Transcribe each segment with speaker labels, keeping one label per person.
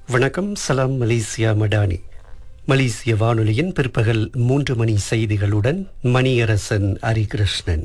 Speaker 1: வணக்கம் சலாம் மலேசியா மடானி மலேசிய வானொலியின் பிற்பகல் மூன்று மணி செய்திகளுடன் மணியரசன் ஹரிகிருஷ்ணன்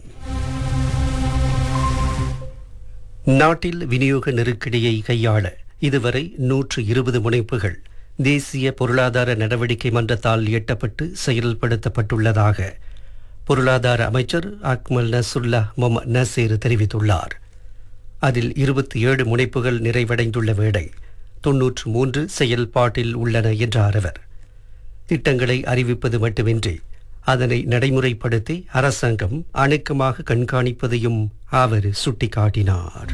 Speaker 1: நாட்டில் விநியோக நெருக்கடியை கையாள இதுவரை நூற்று இருபது முனைப்புகள் தேசிய பொருளாதார நடவடிக்கை மன்றத்தால் எட்டப்பட்டு செயல்படுத்தப்பட்டுள்ளதாக பொருளாதார அமைச்சர் அக்மல் நசுல்லா மொம் நசீர் தெரிவித்துள்ளார் அதில் இருபத்தி ஏழு முனைப்புகள் நிறைவடைந்துள்ள வேளை தொன்னூற்று மூன்று செயல்பாட்டில் உள்ளன என்றார் அவர் திட்டங்களை அறிவிப்பது மட்டுமின்றி அதனை நடைமுறைப்படுத்தி அரசாங்கம் அணுக்கமாக கண்காணிப்பதையும் அவர் சுட்டிக்காட்டினார்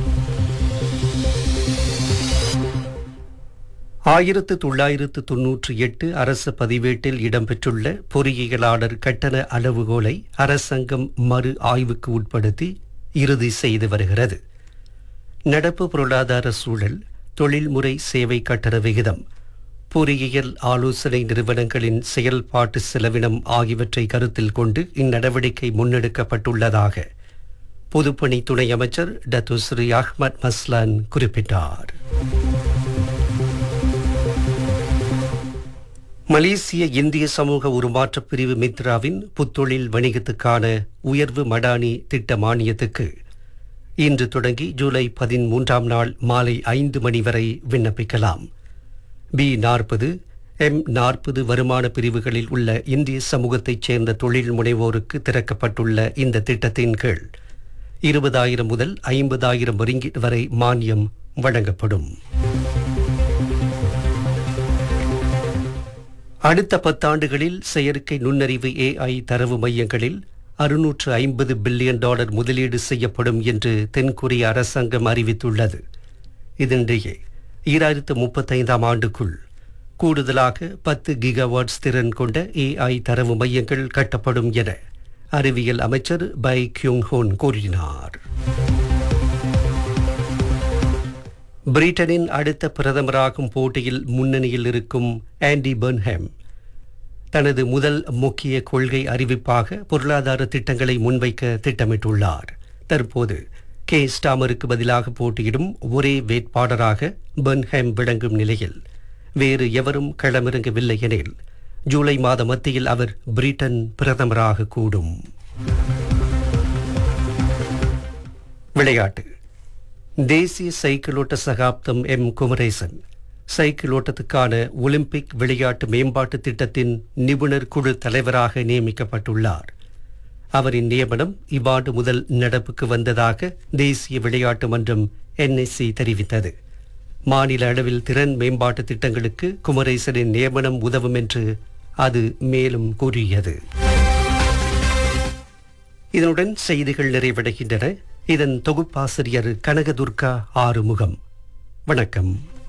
Speaker 1: ஆயிரத்து தொள்ளாயிரத்து தொன்னூற்றி எட்டு அரச பதிவேட்டில் இடம்பெற்றுள்ள பொறியியலாளர் கட்டண அளவுகோலை அரசாங்கம் மறு ஆய்வுக்கு உட்படுத்தி இறுதி செய்து வருகிறது நடப்பு பொருளாதார சூழல் தொழில்முறை சேவை கட்டண விகிதம் பொறியியல் ஆலோசனை நிறுவனங்களின் செயல்பாட்டு செலவினம் ஆகியவற்றை கருத்தில் கொண்டு இந்நடவடிக்கை முன்னெடுக்கப்பட்டுள்ளதாக பொதுப்பணி துணை அமைச்சர் டத்துஸ்ரீ அஹ்மத் மஸ்லான் குறிப்பிட்டார் மலேசிய இந்திய சமூக உருமாற்றப் பிரிவு மித்ராவின் புத்தொழில் வணிகத்துக்கான உயர்வு மடானி திட்ட மானியத்துக்கு இன்று தொடங்கி ஜூலை பதிமூன்றாம் நாள் மாலை ஐந்து மணி வரை விண்ணப்பிக்கலாம் பி நாற்பது எம் நாற்பது வருமான பிரிவுகளில் உள்ள இந்திய சமூகத்தைச் சேர்ந்த தொழில் முனைவோருக்கு திறக்கப்பட்டுள்ள இந்த திட்டத்தின் கீழ் இருபதாயிரம் முதல் ஐம்பதாயிரம் ரிங்கிட் வரை மானியம் வழங்கப்படும் அடுத்த பத்தாண்டுகளில் செயற்கை நுண்ணறிவு ஏஐ தரவு மையங்களில் அறுநூற்று ஐம்பது பில்லியன் டாலர் முதலீடு செய்யப்படும் என்று தென்கொரிய அரசாங்கம் அறிவித்துள்ளது இதனிடையே ஈராயிரத்து முப்பத்தைந்தாம் ஆண்டுக்குள் கூடுதலாக பத்து கிகாவாட்ஸ் திறன் கொண்ட ஏஐ தரவு மையங்கள் கட்டப்படும் என அறிவியல் அமைச்சர் பை கியூங் ஹோன் கூறினார் பிரிட்டனின் அடுத்த பிரதமராகும் போட்டியில் முன்னணியில் இருக்கும் ஆண்டி பர்ன்ஹாம் தனது முதல் முக்கிய கொள்கை அறிவிப்பாக பொருளாதார திட்டங்களை முன்வைக்க திட்டமிட்டுள்ளார் தற்போது கே ஸ்டாமருக்கு பதிலாக போட்டியிடும் ஒரே வேட்பாளராக பர்ன்ஹாம் விளங்கும் நிலையில் வேறு எவரும் களமிறங்கவில்லை எனில் ஜூலை மாத மத்தியில் அவர் பிரிட்டன் பிரதமராக கூடும் விளையாட்டு தேசிய சைக்கிளோட்ட சகாப்தம் எம் குமரேசன் சைக்கிள் ஓட்டத்துக்கான ஒலிம்பிக் விளையாட்டு மேம்பாட்டு திட்டத்தின் நிபுணர் குழு தலைவராக நியமிக்கப்பட்டுள்ளார் அவரின் நியமனம் இவ்வாண்டு முதல் நடப்புக்கு வந்ததாக தேசிய விளையாட்டு மன்றம் என்எஸ்சி தெரிவித்தது மாநில அளவில் திறன் மேம்பாட்டு திட்டங்களுக்கு குமரேசனின் நியமனம் உதவும் என்று அது மேலும் கூறியது இதனுடன் செய்திகள் நிறைவடைகின்றன இதன் தொகுப்பாசிரியர் கனகதுர்கா ஆறுமுகம் வணக்கம்